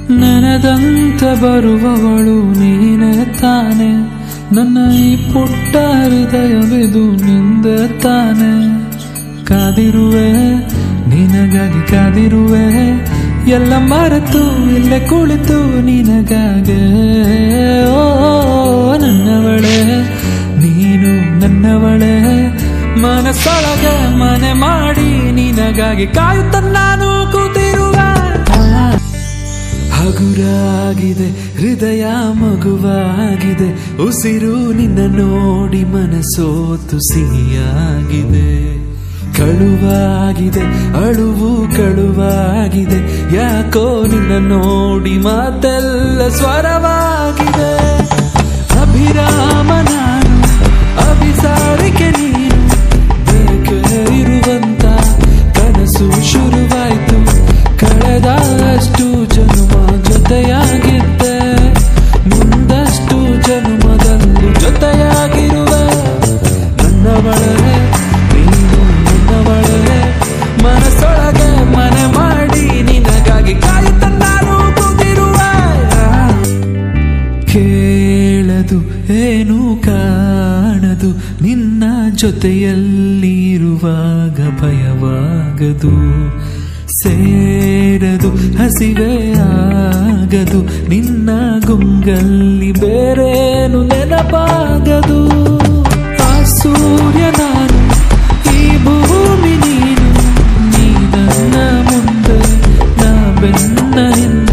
ನೆನೆದಂತೆ ಬರುವವಳು ನೀನೇ ತಾನೆ ನನ್ನ ಈ ಪುಟ್ಟ ಹೃದಯವಿದು ನಿಂದೆ ತಾನೆ ಕಾದಿರುವೆ ನಿನಗಾಗಿ ಕಾದಿರುವೆ ಎಲ್ಲ ಮರೆತು ಇಲ್ಲೇ ಕುಳಿತು ನಿನಗಾಗೆ ಓ ನನ್ನವಳೆ ನೀನು ನನ್ನವಳೆ ಮನಸ್ಸೊಳಗೆ ಮನೆ ಮಾಡಿ ನಿನಗಾಗಿ ಕಾಯುತ್ತ ನಾನು ಕೂತಿರುವೆ ಹಗುರಾಗಿದೆ ಹೃದಯ ಮಗುವಾಗಿದೆ ಉಸಿರು ನಿನ್ನ ನೋಡಿ ಮನಸೋತು ಸಿಹಿಯಾಗಿದೆ ಕಳುವಾಗಿದೆ ಅಳುವು ಕಳುವಾಗಿದೆ ಯಾಕೋ ನಿನ್ನ ನೋಡಿ ಮಾತೆಲ್ಲ ಸ್ವರವಾಗಿದೆ ಅಭಿರಾಮ ನಾನು ಅಭಿಸಾರಿಕೆ ನೀನು ಬೇಕೆ ಇರುವಂತ ಕನಸು ಶುರುವಾಯ್ತು ಕಳೆದ ಅಷ್ಟು ಜನ್ಮ ಜೊತೆಯಾಗಿದ್ದೆ ಮುಂದಷ್ಟು ಜನ್ಮದಲ್ಲೂ ಜೊತೆಯಾಗಿರುವೆ ನನ್ನವಳೇ ನೀನು ನನ್ನವಳೇ ಮನಸ್ಸೊಳಗೆ ಮನೆ ಮಾಡಿ ನಿನಗಾಗಿ ಕಾಯುತ್ತ ನಾನು ಕೂತಿರುವೆ ಕೇಳದು ಏನು ಕಾಣದು ನಿನ್ನ ಜೊತೆಯಲ್ಲಿ ಇರುವಾಗ ಭಯವಾಗದು ಸೇರದು ಹಸಿವೆ ಆಗದು ನಿನ್ನ ಗುಂಗಲ್ಲಿ ಬೇರೇನು ನೆನಪಾಗದು ಆ ಸೂರ್ಯ ನಾನು ಈ ಭೂಮಿ ನೀನು ನೀ ನನ್ನ ಮುಂದೆ ನಾ ಬೆನ್ನ ಹಿಂದೆ